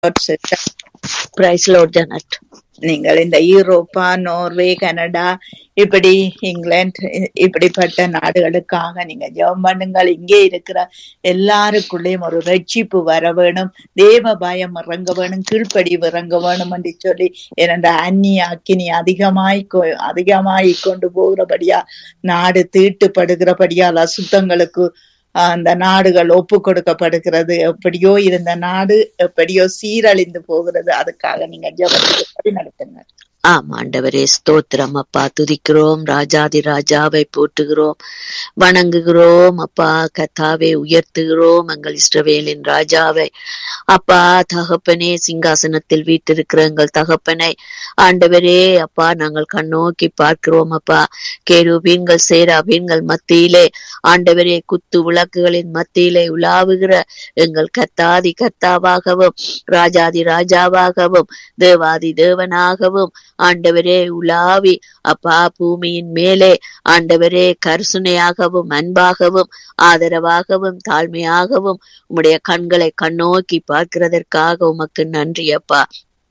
Price load Janet நீங்கள் இந்த Europa Norway Canada இப்படி இங்கிலாந்து இ- இப்படிப்பட்ட நாடுகளுக்காக நீங்க ஜெபம் பண்ணுங்கள் இங்கே இருக்கிற எல்லாருக்குள்ளேயும் ஒரு ரட்சிப்பு வர வேணும் தேவ பயம் இறங்க வேணும் கீழ்ப்படி இறங்க வேணும் என்று சொல்லி இரண்ட அந்நிய அக்கினி அதிகமாய் கொ- அதிகமாய் கொண்டு போகிறபடியா நாடு தீட்டுப்படுகிறபடியால் அசுத்தங்களுக்கு ஆஹ், அந்த நாடுகள் ஒப்பு கொடுக்கப்படுகிறது எப்படியோ இருந்த நாடு எப்படியோ சீரழிந்து போகிறது அதுக்காக நீங்க ஜெபத்துக்கு நடத்துங்க ஆம் ஆண்டவரே ஸ்தோத்திரம் அப்பா துதிக்கிறோம் ராஜாதி ராஜாவை போற்றுகிறோம் வணங்குகிறோம் அப்பா கத்தாவை உயர்த்துகிறோம் எங்கள் இஸ்ரவேலின் ராஜாவை அப்பா தகப்பனே சிங்காசனத்தில் வீட்டிருக்கிற எங்கள் தகப்பனை ஆண்டவரே அப்பா நாங்கள் கண்ணோக்கி பார்க்கிறோம் அப்பா கேருபீன்கள் சேராபீன்கள் மத்தியிலே ஆண்டவரே குத்து விளக்குகளின் மத்தியிலே உலாவுகிற எங்கள் கத்தாதி கர்த்தாவாகவும் ராஜாதி ராஜாவாகவும் தேவாதி தேவனாகவும் ஆண்டவரே உலாவி அப்பா பூமியின் மேலே ஆண்டவரே கருசுனையாகவும் அன்பாகவும் ஆதரவாகவும் தாழ்மையாகவும் உம்முடைய கண்களை கண்ணோக்கி பார்க்கிறதற்காக உமக்கு நன்றி அப்பா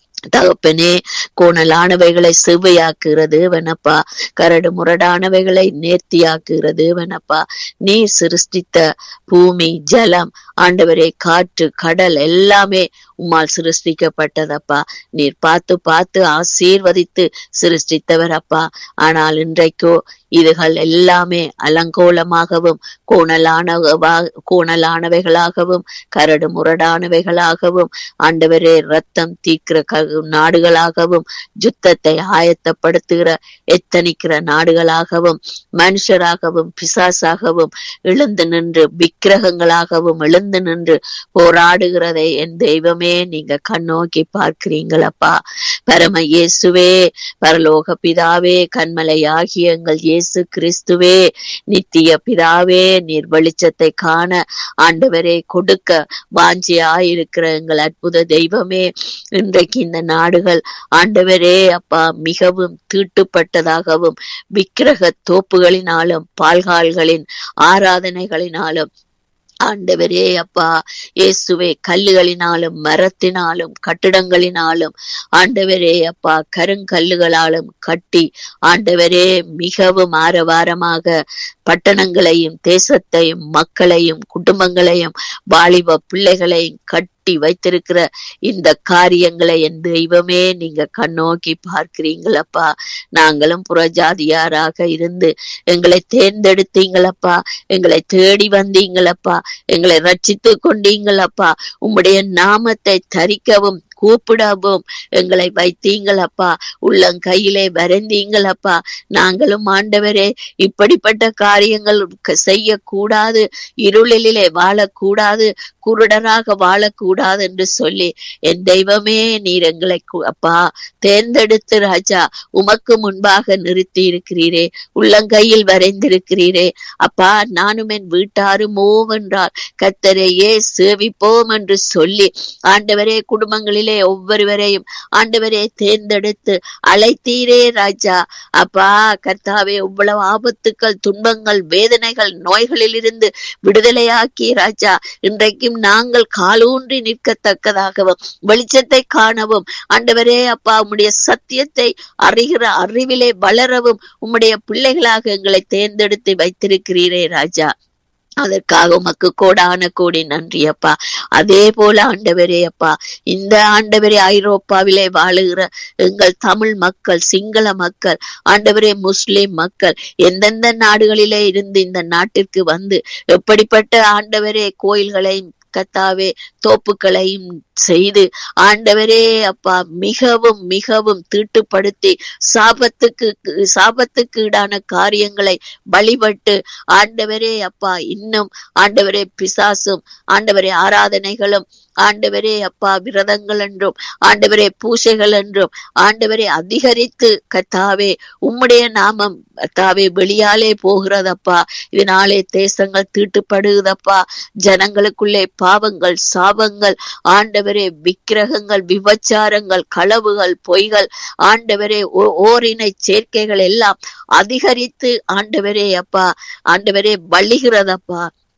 தகப்பனே கோணலானவைகளை செவ்வையாக்குகிறது வனப்பா கரடு முரடானவைகளை நேர்த்தியாக்குகிறது வனப்பா நீர் சிருஷ்டித்த பூமி ஜலம் ஆண்டவரே காற்று கடல் எல்லாமே உம்மால் சிருஷ்டிக்கப்பட்டதப்பா நீர் பார்த்து பார்த்து ஆசீர்வதித்து சிருஷ்டித்தவர் அப்பா ஆனால் இன்றைக்கோ இதுகள் எல்லாமே அலங்கோலமாகவும் கோணலானவா கோணலானவைகளாகவும் கரடு முரடானவைகளாகவும் ஆண்டவரே ரத்தம் தீக்கிற க- நாடுகளாகவும் யுத்தத்தை ஆயத்தப்படுத்துகிற எத்தனிக்கிற நாடுகளாகவும் மனுஷராகவும் பிசாசாகவும் எழுந்து நின்று விக்கிரகங்களாகவும் எழுந்து நின்று போராடுகிறதை என் தெய்வமே நீங்க கண்ணோக்கி பார்க்கிறீங்களப்பா பரம இயேசுவே பரலோக பிதாவே கண்மலையாகிய எங்கள் இயேசு கிறிஸ்துவே நித்திய பிதாவே நீர் வெளிச்சத்தை காண ஆண்டவரே கொடுக்க வாஞ்சியாயிருக்கிற எங்கள் அற்புத தெய்வமே இன்றைக்கு இந்த நாடுகள் ஆண்டவரே அப்பா மிகவும் தீட்டுப்பட்டதாகவும் விக்கிரக தோப்புகளினாலும் பால்கால்களின் ஆராதனைகளினாலும் ஆண்டவரே அப்பா இயேசுவே கல்லுகளினாலும் மரத்தினாலும் கட்டிடங்களினாலும் ஆண்டவரே அப்பா கருங்கல்லுகளாலும் கட்டி ஆண்டவரே மிகவும் ஆரவாரமாக பட்டணங்களையும் தேசத்தையும் மக்களையும் குடும்பங்களையும் வாலிப பிள்ளைகளையும் கட்டி வைத்திருக்கிற இந்த காரியங்களை என் தெய்வமே நீங்க கண்ணோக்கி பார்க்கிறீங்களப்பா நாங்களும் புறஜாதியாராக இருந்து எங்களை தேர்ந்தெடுத்தீங்களப்பா எங்களை தேடி வந்தீங்களப்பா எங்களை ரட்சித்து கொண்டீங்களப்பா உம்முடைய நாமத்தை தரிக்கவும் கூப்பிடவும் எங்களை வைத்தீங்களப்பா உள்ளங்கையிலே வரைந்தீங்களப்பா நாங்களும் ஆண்டவரே இப்படிப்பட்ட காரியங்கள் க- செய்யக்கூடாது இருளிலே வாழக்கூடாது குருடராக வாழக்கூடாது என்று சொல்லி என் தெய்வமே நீர் எங்களை கு- அப்பா தேர்ந்தெடுத்து ராஜா உமக்கு முன்பாக நிறுத்தி இருக்கிறீரே உள்ளங்கையில் வரைந்திருக்கிறீரே அப்பா நானும் என் வீட்டாரும் ஓவென்றால் கத்தரையே சேவிப்போம் என்று சொல்லி ஆண்டவரே குடும்பங்களிலே ஒவ்வொருவரையும் ஆண்டவரே தேர்ந்தெடுத்து அழைத்தீரே ராஜா அப்பா கர்த்தாவே இவ்வளவு ஆபத்துக்கள் துன்பங்கள் வேதனைகள் நோய்களில் இருந்து விடுதலையாக்கி ராஜா இன்றைக்கும் நாங்கள் காலூன்றி நிற்கத்தக்கதாகவும் வெளிச்சத்தை காணவும் ஆண்டவரே அப்பா உம்முடைய சத்தியத்தை அறிகிற அறிவிலே வளரவும் உம்முடைய பிள்ளைகளாக எங்களை தேர்ந்தெடுத்து வைத்திருக்கிறீரே ராஜா அதற்காக உமக்கு கோடான கோடி நன்றி அப்பா அதே போல ஆண்டவரே அப்பா இந்த ஆண்டவரே ஐரோப்பாவிலே வாழுகிற எங்கள் தமிழ் மக்கள் சிங்கள மக்கள் ஆண்டவரே முஸ்லிம் மக்கள் எந்தெந்த நாடுகளிலே இருந்து இந்த நாட்டிற்கு வந்து எப்படிப்பட்ட ஆண்டவரே கோயில்களையும் கத்தாவே தோப்புக்களையும் செய்து ஆண்டவரே அப்பா மிகவும் மிகவும் தீட்டுப்படுத்தி சாபத்துக்கு சாபத்துக்கு ஈடான காரியங்களை வழிபட்டு ஆண்டவரே அப்பா இன்னும் ஆண்டவரே பிசாசும் ஆண்டவரே ஆராதனைகளும் ஆண்டவரே அப்பா விரதங்கள் என்றும் ஆண்டவரே பூசைகள் என்றும் ஆண்டவரே அதிகரித்து கத்தாவே உம்முடைய நாமம் கத்தாவே வெளியாலே போகிறதப்பா இதனாலே தேசங்கள் தீட்டுப்படுகிறதப்பா ஜனங்களுக்குள்ளே பாவங்கள் சாபங்கள் ஆண்டவரே விக்கிரகங்கள் விபச்சாரங்கள் களவுகள் பொய்கள் ஆண்டவரே ஓ- ஓரினை சேர்க்கைகள் எல்லாம் அதிகரித்து ஆண்டவரே அப்பா ஆண்டவரே வழிகிறதப்பா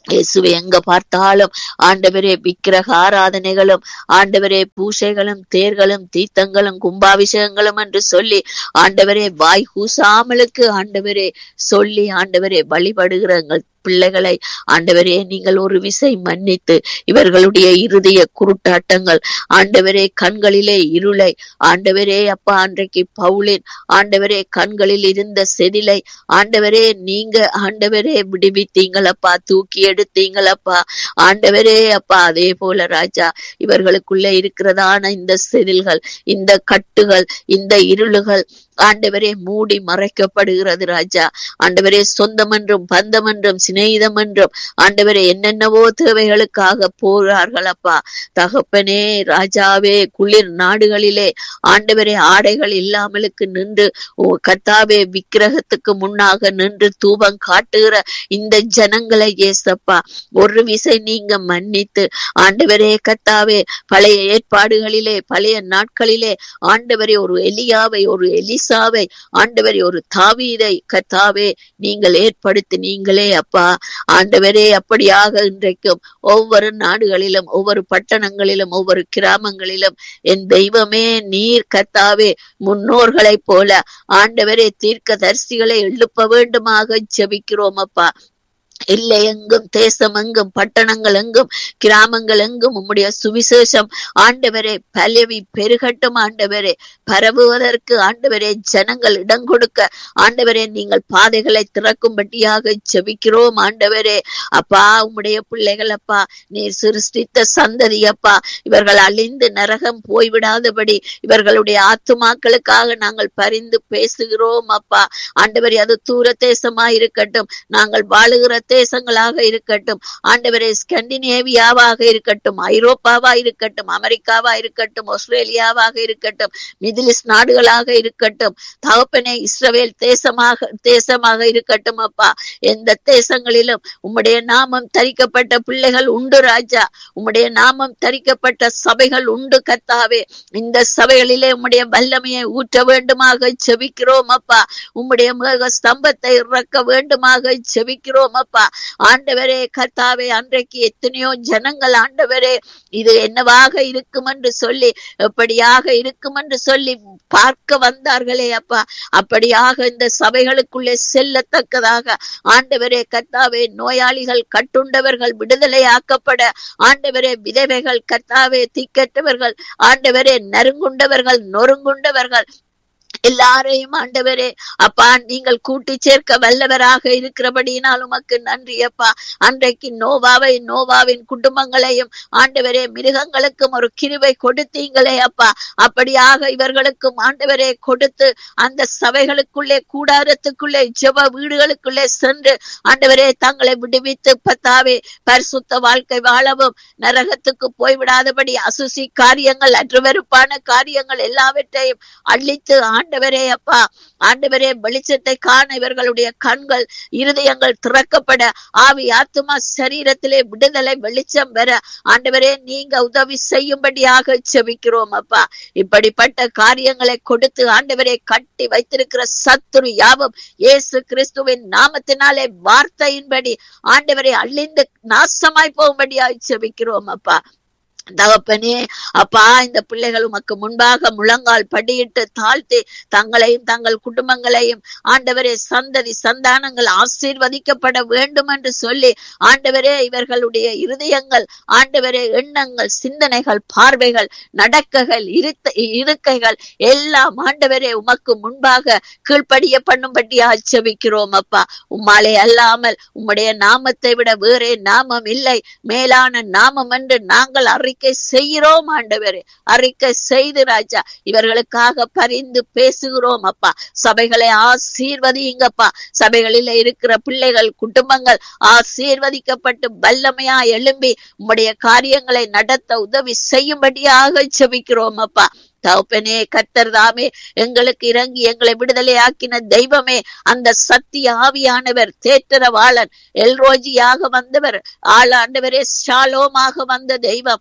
இயேசுவை எங்க பார்த்தாலும் ஆண்டவரே விக்கிரக ஆராதனைகளும் ஆண்டவரே பூசைகளும் தேர்களும் தீர்த்தங்களும் கும்பாபிஷேகங்களும் என்று சொல்லி ஆண்டவரே வாய் கூசாமலுக்கு ஆண்டவரே சொல்லி ஆண்டவரே வழிபடுகிற எங்கள் பிள்ளைகளை ஆண்டவரே நீங்கள் ஒரு விசை மன்னித்து இவர்களுடைய இருதய குருட்டாட்டங்கள் ஆண்டவரே கண்களிலே இருளை ஆண்டவரே அப்பா அன்றைக்கு பவுலின் ஆண்டவரே கண்களில் இருந்த செதிலை ஆண்டவரே நீங்க ஆண்டவரே விடுவித்தீங்களப்பா தூக்கி எடுத்தீங்களப்பா ஆண்டவரே அப்பா அதே போல ராஜா இவர்களுக்குள்ளே இருக்கிறதான இந்த செதில்கள் இந்த கட்டுகள் இந்த இருளுகள் ஆண்டவரே மூடி மறைக்கப்படுகிறது ராஜா ஆண்டவரே சொந்தம் என்றும் பந்தம் என்றும் சிநேகிதம் என்றும் ஆண்டவரே என்னென்னவோ தேவைகளுக்காக போறார்கள் அப்பா தகப்பனே ராஜாவே குளிர் நாடுகளிலே ஆண்டவரே ஆடைகள் இல்லாமலுக்கு நின்று ஓ கத்தாவே விக்கிரகத்துக்கு முன்னாக நின்று தூபம் காட்டுகிற இந்த ஜனங்களை ஏசப்பா ஒரு விசை நீங்க மன்னித்து ஆண்டவரே கத்தாவே பழைய ஏற்பாடுகளிலே பழைய நாட்களிலே ஆண்டவரே ஒரு எலியாவை ஒரு எலிசாவை ஆண்டவரே ஒரு தாவீதை கத்தாவே நீங்கள் ஏற்படுத்தி நீங்களே அப்பா ஆண்டவரே அப்படியாக இன்றைக்கும் ஒவ்வொரு நாடுகளிலும் ஒவ்வொரு பட்டணங்களிலும் ஒவ்வொரு கிராமங்களிலும் என் தெய்வமே நீர் கத்தாவே முன்னோர்களைப் போல ஆண்டவரே தீர்க்க தரிசிகளை எழுப்ப வேண்டுமாக ஜெபிக்கிறோம் அப்பா இல்லை எங்கும் தேசம் எங்கும் பட்டணங்கள் எங்கும் கிராமங்கள் எங்கும் உம்முடைய சுவிசேஷம் ஆண்டவரே பலவி பெருகட்டும் ஆண்டவரே பரவுவதற்கு ஆண்டவரே ஜனங்கள் இடம் கொடுக்க ஆண்டவரே நீங்கள் பாதைகளை திறக்கும்படியாக ஜெபிக்கிறோம் ஆண்டவரே அப்பா உம்முடைய பிள்ளைகள் அப்பா நீர் சிருஷ்டித்த சந்ததி அப்பா இவர்கள் அழிந்து நரகம் போய்விடாதபடி இவர்களுடைய ஆத்துமாக்களுக்காக நாங்கள் பரிந்து பேசுகிறோம் அப்பா ஆண்டவரே அது தூர தேசமா இருக்கட்டும் நாங்கள் வாழுகிற தேசங்களாக இருக்கட்டும் ஆண்டவரே ஸ்கண்டினேவியாவாக இருக்கட்டும் ஐரோப்பாவா இருக்கட்டும் அமெரிக்காவா இருக்கட்டும் ஆஸ்திரேலியாவாக இருக்கட்டும் மிதிலிஸ் நாடுகளாக இருக்கட்டும் தகப்பனே இஸ்ரவேல் தேசமாக தேசமாக இருக்கட்டும் அப்பா எந்த தேசங்களிலும் உம்முடைய நாமம் தரிக்கப்பட்ட பிள்ளைகள் உண்டு ராஜா உம்முடைய நாமம் தரிக்கப்பட்ட சபைகள் உண்டு கத்தாவே இந்த சபைகளிலே உம்முடைய வல்லமையை ஊற்ற வேண்டுமாக செபிக்கிறோம் அப்பா உம்முடைய முக ஸ்தம்பத்தை இறக்க வேண்டுமாக செபிக்கிறோம் அப்பா ஆண்டவரே கர்த்தாவே அன்றைக்கு எத்தனையோ ஜனங்கள் ஆண்டவரே இது என்னவாக இருக்கும் என்று சொல்லி எப்படியாக இருக்கும் என்று சொல்லி பார்க்க வந்தார்களே அப்பா அப்படியாக இந்த சபைகளுக்குள்ளே செல்லத்தக்கதாக ஆண்டவரே கர்த்தாவே நோயாளிகள் கட்டுண்டவர்கள் விடுதலையாக்கப்பட ஆண்டவரே விதவைகள் கர்த்தாவே திக்கற்றவர்கள் ஆண்டவரே நறுங்குண்டவர்கள் நொறுங்குண்டவர்கள் எல்லாரையும் ஆண்டவரே அப்பா நீங்கள் கூட்டி சேர்க்க வல்லவராக இருக்கிறபடியினால் உமக்கு நன்றி அப்பா அன்றைக்கு நோவாவை நோவாவின் குடும்பங்களையும் ஆண்டவரே மிருகங்களுக்கும் ஒரு கிருவை கொடுத்தீங்களே அப்பா அப்படியாக இவர்களுக்கும் ஆண்டவரே கொடுத்து அந்த சபைகளுக்குள்ளே கூடாரத்துக்குள்ளே ஜெப வீடுகளுக்குள்ளே சென்று ஆண்டவரே தங்களை விடுவித்து பத்தாவே பரிசுத்த வாழ்க்கை வாழவும் நரகத்துக்கு போய்விடாதபடி அசுசி காரியங்கள் அற்றுவெறுப்பான காரியங்கள் எல்லாவற்றையும் அழித்து ஆண்டவரே அப்பா ஆண்டவரே வெளிச்சத்தை காண இவர்களுடைய கண்கள் இருதயங்கள் திறக்கப்பட ஆவி ஆத்துமா சரீரத்திலே விடுதலை வெளிச்சம் பெற ஆண்டவரே நீங்க உதவி செய்யும்படியாக செபிக்கிறோம் அப்பா இப்படிப்பட்ட காரியங்களை கொடுத்து ஆண்டவரே கட்டி வைத்திருக்கிற சத்துரு யாவும் இயேசு கிறிஸ்துவின் நாமத்தினாலே வார்த்தையின்படி ஆண்டவரை அழிந்து நாசமாய் போகும்படியாக செபிக்கிறோம் அப்பா தகப்பனே அப்பா இந்த பிள்ளைகள் உமக்கு முன்பாக முழங்கால் படியிட்டு தாழ்த்தி தங்களையும் தங்கள் குடும்பங்களையும் ஆண்டவரே சந்ததி சந்தானங்கள் ஆசீர்வதிக்கப்பட வேண்டும் என்று சொல்லி ஆண்டவரே இவர்களுடைய இருதயங்கள் ஆண்டவரே எண்ணங்கள் சிந்தனைகள் பார்வைகள் நடக்கைகள் இருத்த இருக்கைகள் எல்லாம் ஆண்டவரே உமக்கு முன்பாக கீழ்ப்படிய பண்ணும்படியா செபிக்கிறோம் அப்பா உம்மாலே அல்லாமல் உம்முடைய நாமத்தை விட வேறே நாமம் இல்லை மேலான நாமம் என்று நாங்கள் அறிக்கை செய்கிறோம் ஆண்டவரே அறிக்கை செய்து ராஜா இவர்களுக்காக பரிந்து பேசுகிறோம் அப்பா சபைகளை ஆசீர்வதிங்கப்பா சபைகளில் இருக்கிற பிள்ளைகள் குடும்பங்கள் ஆசீர்வதிக்கப்பட்டு வல்லமையா எழும்பி உம்முடைய காரியங்களை நடத்த உதவி செய்யும்படியாக செபிக்கிறோம் அப்பா தகப்பனே கர்த்தர் தாமே எங்களுக்கு இறங்கி எங்களை விடுதலையாக்கின தெய்வமே அந்த சத்திய ஆவியானவர் தேற்றரவாளன் எல்ரோஜியாக வந்தவர் ஆளாண்டவரே ஷாலோமாக வந்த தெய்வம்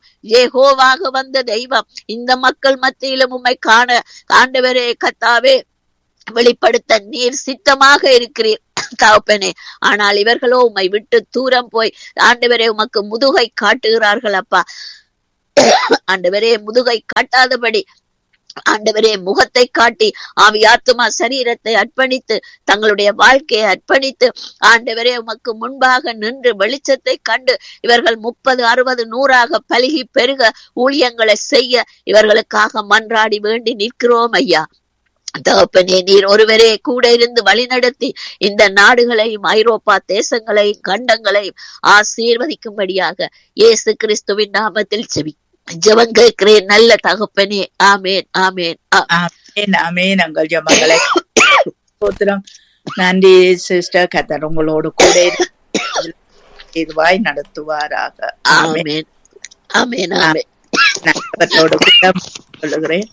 ஏகோவாக வந்த தெய்வம் இந்த மக்கள் மத்தியிலும் உம்மை காண ஆண்டவரே கத்தாவே வெளிப்படுத்த நீர் சித்தமாக இருக்கிறீர் தகப்பனே ஆனால் இவர்களோ உம்மை விட்டு தூரம் போய் ஆண்டவரே உமக்கு முதுகை காட்டுகிறார்கள் அப்பா ஆண்டவரே முதுகை காட்டாதபடி ஆண்டவரே முகத்தை காட்டி ஆவி ஆத்துமா சரீரத்தை அர்ப்பணித்து தங்களுடைய வாழ்க்கையை அர்ப்பணித்து ஆண்டவரே உமக்கு முன்பாக நின்று வெளிச்சத்தை கண்டு இவர்கள் முப்பது அறுபது நூறாக பலுகி பெருக ஊழியங்களை செய்ய இவர்களுக்காக மன்றாடி வேண்டி நிற்கிறோம் ஐயா தகப்பனே நீர் ஒருவரே கூட இருந்து வழிநடத்தி இந்த நாடுகளையும் ஐரோப்பா தேசங்களையும் கண்டங்களையும் ஆசீர்வதிக்கும்படியாக இயேசு கிறிஸ்துவின் நாமத்தில் செவி ஜெபம் கேட்கிறேன் நல்ல தகப்பனே ஆமேன் ஆமேன் ஆ- ஆமென் ஆமென் உங்கள் ஜெபங்களை ஸ்தோத்திரம் நன்றி சிஸ்டர் கத்தர் உங்களோடு கூட இருந்து இதுவாய் நடத்துவாராக ஆமென் ஆமேன் ஆமேன் ஆமேன் நான் அவர்களோடு கூட சொல்லுகிறேன்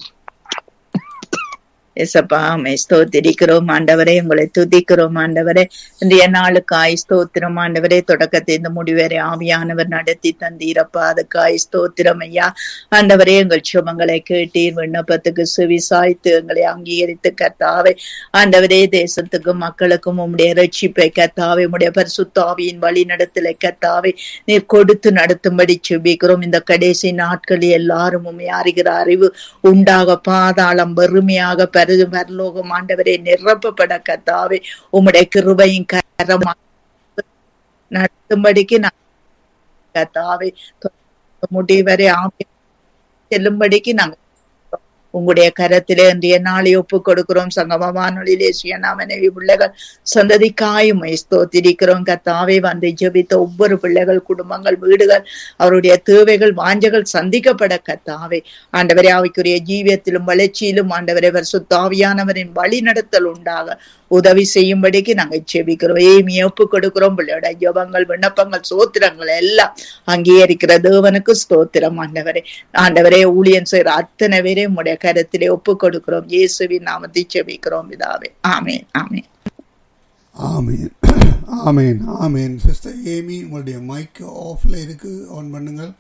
எசப்பா மே ஸ்தோத்திரிக்கிறோம் ஆண்டவரே உங்களை துதிக்கிறோம் ஆண்டவரே இன்றைய நாளுக்காய் ஸ்தோத்திரம் ஆண்டவரே தொடக்கத்தை இந்த முடிவரை ஆவியானவர் நடத்தி தந்தீரப்பா அதுக்காய் ஸ்தோத்திரம் ஐயா ஆண்டவரே எங்கள் சுமங்களை கேட்டீர் விண்ணப்பத்துக்கு சுவிசாய்த்து எங்களை அங்கீகரித்து கத்தாவே ஆண்டவரே தேசத்துக்கும் மக்களுக்கும் உம்முடைய ரட்சிப்பை கத்தாவே உம்முடைய பரிசுத்தாவியின் வழி நடத்தலை கத்தாவே நீர் கொடுத்து நடத்தும்படி சுபிக்கிறோம் இந்த கடைசி நாட்களில் எல்லாரும் உண்மை அறிகிற அறிவு உண்டாக பாதாளம் வெறுமையாக பருது பரலோகம் ஆண்டவரே நிரப்பப்பட கத்தாவே உம்முடைய கிருபையும் கரமா நடத்தும்படிக்கு நான் கத்தாவே முடிவரை ஆமை செல்லும்படிக்கு நாங்கள் உங்களுடைய கரத்திலே இன்றைய நாளை ஒப்பு கொடுக்கிறோம் சங்கம வானொலியிலே சுயநாமனைவி பிள்ளைகள் சந்ததிக்காயும் ஸ்தோத்திரிக்கிறோம் கத்தாவே வந்து ஜெபித்த ஒவ்வொரு பிள்ளைகள் குடும்பங்கள் வீடுகள் அவருடைய தேவைகள் வாஞ்சைகள் சந்திக்கப்பட கத்தாவே ஆண்டவரே அவைக்குரிய ஜீவியத்திலும் வளர்ச்சியிலும் ஆண்டவரே சுத்தாவியானவரின் வழி நடத்தல் உண்டாக உதவி செய்யும்படிக்கு நாங்க செபிக்கிறோம் ஏமிய ஒப்பு கொடுக்கிறோம் பிள்ளையோட ஜபங்கள் விண்ணப்பங்கள் சோத்திரங்கள் எல்லாம் அங்கீகரிக்கிற தேவனுக்கு ஸ்தோத்திரம் ஆண்டவரே ஆண்டவரே ஊழியன் செய்கிற அத்தனை பேரே உடைய கருத்திலே ஒப்பு கொடுக்கிறோம் இயேசுவின் நாமத்தை செபிக்கிறோம் பிதாவே ஆமென் ஆமென் ஆமீன் ஆமீன் ஆமீன் சிஸ்டர் ஏமி உங்களுடைய மைக் ஆஃப்ல இருக்கு ஆன் பண்ணுங்கள்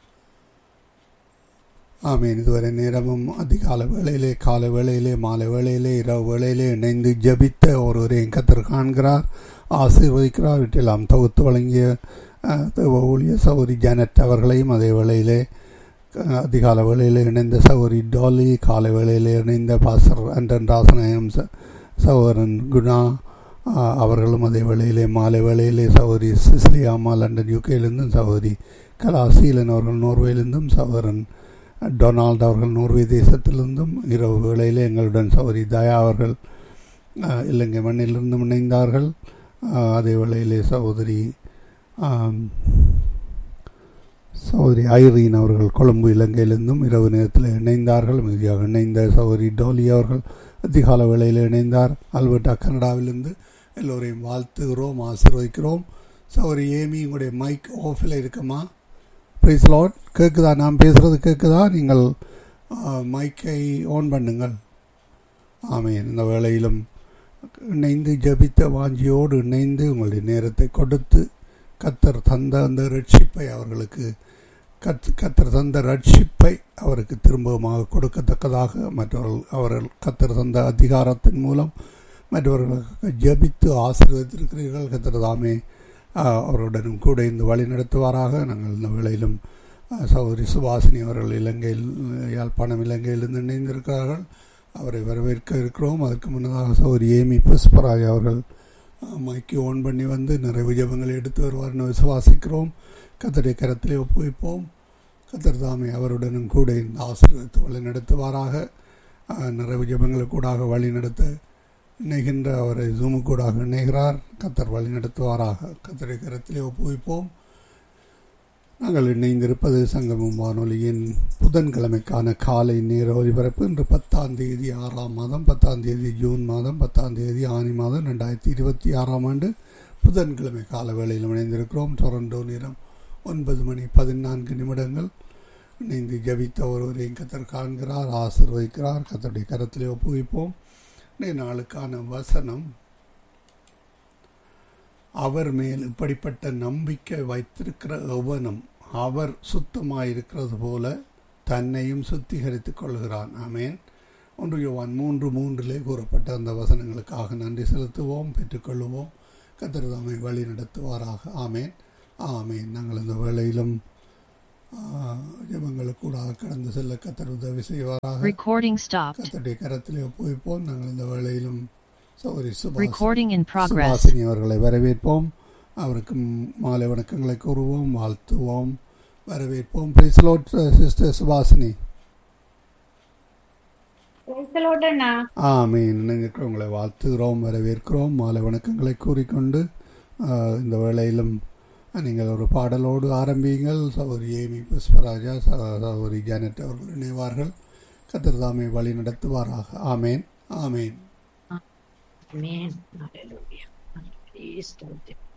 ஆமீன் இதுவரை நேரமும் அதிகால வேளையிலே காலை வேளையிலே மாலை வேளையிலே இரவு வேளையிலே இணைந்து ஜபித்த ஒருவரையும் கத்தர் காண்கிறார் ஆசீர்வதிக்கிறார் வீட்டெல்லாம் தொகுத்து வழங்கிய அஹ், தேவ ஊழிய சௌரி ஜானட் அவர்களையும் அதே வேளையிலே அஹ், அதிகால வேளையிலே இணைந்த சௌரி டாலி காலை வேளையிலே இணைந்த பாசர் அண்டன் ராசநாயம் ச- சகோதரன் குணா ஆஹ் அவர்களும் அதே வேளையிலே மாலை வேளையிலே சகோதரி சிசிலி அம்மா லண்டன் யூகேலிருந்தும் சகோதரி கலா சீலன் அவர்கள் நோர்வேலிருந்தும் சகோதரன் டொனால்ட் அவர்கள் நோர்வே தேசத்திலிருந்தும் இரவு வேளையிலே எங்களுடன் சகோதரி தயா அவர்கள் ஆஹ் இலங்கை மண்ணிலிருந்தும் இணைந்தார்கள் ஆஹ் அதே வேளையிலே சகோதரி ஆம், சகோதரி ஐரீன் அவர்கள் கொழும்பு இலங்கையிலிருந்தும் இரவு நேரத்தில் இணைந்தார்கள் மீதியாக இணைந்த சகோதரி டோலி அவர்கள் அதிகால வேளையில் இணைந்தார் அல்பர்டா கனடாவிலிருந்து எல்லோரையும் வாழ்த்துகிறோம் ஆசீர்வதிக்கிறோம் சகோதரி ஏமி உங்களுடைய மைக் ஆஃபில் இருக்குமா ப்ரைஸ் லாட் கேட்குதா நான் பேசுகிறது கேட்குதா நீங்கள் மைக்கை ஆன் பண்ணுங்கள் ஆமேன் இந்த வேளையிலும் இணைந்து ஜபித்த வாஞ்சியோடு இணைந்து உங்களுடைய நேரத்தை கொடுத்து கத்தர் தந்த அந்த ரட்சிப்பை அவர்களுக்கு கத் கத்தர் தந்த ரட்சிப்பை அவருக்கு திரும்பமாக கொடுக்கத்தக்கதாக மற்றவர்கள் அவர்கள் கத்தர் தந்த அதிகாரத்தின் மூலம் மற்றவர்களுக்கு ஜபித்து ஆசீர்வதித்திருக்கிறீர்கள் கத்தர் தாமே ஆஹ், அவருடனும் கூட இந்த வழி நடத்துவாராக நாங்கள் இந்த வேளையிலும் ஆஹ், சகோதரி சுபாசினி அவர்கள் இலங்கையில் யாழ்ப்பாணம் இலங்கையிலிருந்து இணைந்திருக்கிறார்கள் அவரை வரவேற்க இருக்கிறோம் அதற்கு முன்னதாக சகோதரி ஏமி புஷ்பராஜ் அவர்கள் ஆஹ், மைக்கை ஓன் பண்ணி வந்து நிறைவு ஜபங்களை எடுத்து வருவார்னு விசுவாசிக்கிறோம் கத்தருடைய கரத்திலே ஒப்புவிப்போம் கத்தர் தாமே அவருடனும் கூட இந்த ஆசீர்வதித்து வழி நடத்துவாராக ஆஹ், நிறைவு ஜபங்களுக்கு கூடாக வழி நடத்த இணைகின்ற அவரை ஜூமு கூடாக இணைகிறார் கத்தர் வழி நடத்துவாராக கத்தருடைய கரத்திலே ஒப்புவிப்போம் நாங்கள் இணைந்திருப்பது சங்கமம் வானொலியின் புதன்கிழமைக்கான காலை நேர ஒலிபரப்பு இன்று பத்தாம் தேதி ஆறாம் மாதம் பத்தாம் தேதி ஜூன் மாதம் பத்தாம் தேதி ஆனி மாதம் ரெண்டாயிரத்தி இருபத்தி ஆறாம் ஆண்டு புதன்கிழமை கால வேளையில் இணைந்திருக்கிறோம் டொரண்டோ நேரம் ஒன்பது மணி பதினான்கு நிமிடங்கள் இணைந்து ஜபித்த ஒருவரையும் கத்தர் காண்கிறார் ஆசிர்வதிக்கிறார் கத்தருடைய கரத்திலே ஒப்புவிப்போம் இன்றைய நாளுக்கான வசனம் அவர் மேல் இப்படிப்பட்ட நம்பிக்கை வைத்திருக்கிற எவனும் அவர் சுத்தமாயிருக்கிறது போல தன்னையும் சுத்திகரித்துக் கொள்கிறான் ஆமேன் ஒன்று யோவான் மூன்று மூன்றிலே கூறப்பட்ட அந்த வசனங்களுக்காக நன்றி செலுத்துவோம் பெற்றுக்கொள்வோம் கத்தர் தாமை வழி நடத்துவாராக ஆமேன் ஆமேன் நாங்கள் இந்த வேளையிலும் ஜபங்களுக்கூடாக கடந்து செல்ல கத்தர் உதவி செய்வாராக Recording stopped. கத்தருடைய கரத்திலே ஒப்புவிப்போம் நாங்கள் இந்த வேளையிலும் சௌரி சுபாஷ் Recording in progress. சுபாசினி அவர்களை வரவேற்போம் அவருக்கு மாலை வணக்கங்களை கூறுவோம் வாழ்த்துவோம் வரவேற்போம் பிரைஸ்லோட் சிஸ்டர் சுபாசினி ஆமீன் நீங்கள் உங்களை வாழ்த்துகிறோம் வரவேற்கிறோம் மாலை வணக்கங்களை கூறிக்கொண்டு ஆஹ், இந்த வேளையிலும் நீங்கள் ஒரு பாடலோடு ஆரம்பியுங்கள் சகோதரி ஏமி புஷ்பராஜா ச- சகோதரி ஜானட் அவர்கள் இணைவார்கள் கத்திரதாமை வழி நடத்துவாராக ஆமேன் ஆமேன் Amen. Hallelujah. Praise the Lord.